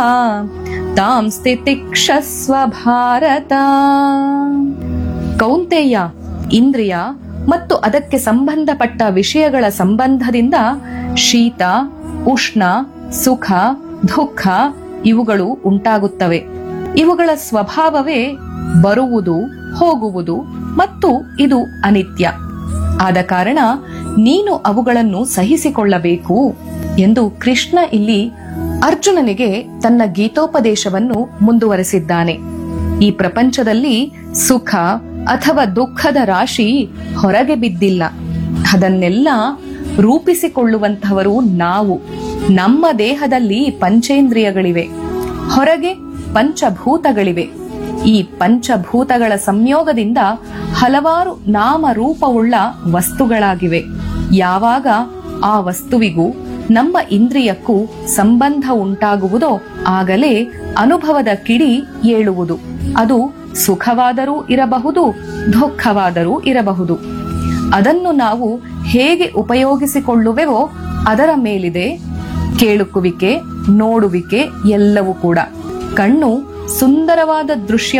ತಾಂ ಸ್ಥಿತಿಕ್ಷಸ್ವ ಭಾರತ ಕೌಂತೆಯ ಇಂದ್ರಿಯ ಮತ್ತು ಅದಕ್ಕೆ ಸಂಬಂಧಪಟ್ಟ ವಿಷಯಗಳ ಸಂಬಂಧದಿಂದ ಶೀತ ಉಷ್ಣ ಸುಖ ದುಃಖ ಇವುಗಳು ಉಂಟಾಗುತ್ತವೆ ಇವುಗಳ ಸ್ವಭಾವವೇ ಬರುವುದು ಹೋಗುವುದು ಮತ್ತು ಇದು ಅನಿತ್ಯ ಆದ ಕಾರಣ ನೀನು ಅವುಗಳನ್ನು ಸಹಿಸಿಕೊಳ್ಳಬೇಕು ಎಂದು ಕೃಷ್ಣ ಇಲ್ಲಿ ಅರ್ಜುನನಿಗೆ ತನ್ನ ಗೀತೋಪದೇಶವನ್ನು ಮುಂದುವರೆಸಿದ್ದಾನೆ ಈ ಪ್ರಪಂಚದಲ್ಲಿ ಸುಖ ಅಥವಾ ದುಃಖದ ರಾಶಿ ಹೊರಗೆ ಬಿದ್ದಿಲ್ಲ ಅದನ್ನೆಲ್ಲ ರೂಪಿಸಿಕೊಳ್ಳುವಂತಹವರು ನಾವು ನಮ್ಮ ದೇಹದಲ್ಲಿ ಪಂಚೇಂದ್ರಿಯಗಳಿವೆ ಹೊರಗೆ ಪಂಚಭೂತಗಳಿವೆ ಈ ಪಂಚಭೂತಗಳ ಸಂಯೋಗದಿಂದ ಹಲವಾರು ನಾಮರೂಪವುಳ್ಳ ವಸ್ತುಗಳಾಗಿವೆ ಯಾವಾಗ ಆ ವಸ್ತುವಿಗೂ ನಮ್ಮ ಇಂದ್ರಿಯಕ್ಕೂ ಸಂಬಂಧ ಉಂಟಾಗುವುದೋ ಆಗಲೇ ಅನುಭವದ ಕಿಡಿ ಏಳುವುದು ಅದು ಸುಖವಾದರೂ ಇರಬಹುದು ದುಃಖವಾದರೂ ಇರಬಹುದು ಅದನ್ನು ನಾವು ಹೇಗೆ ಉಪಯೋಗಿಸಿಕೊಳ್ಳುವೆವೋ ಅದರ ಮೇಲಿದೆ ಕೇಳುಕುವಿಕೆ ನೋಡುವಿಕೆ ಎಲ್ಲವೂ ಕೂಡ ಕಣ್ಣು ಸುಂದರವಾದ ದೃಶ್ಯ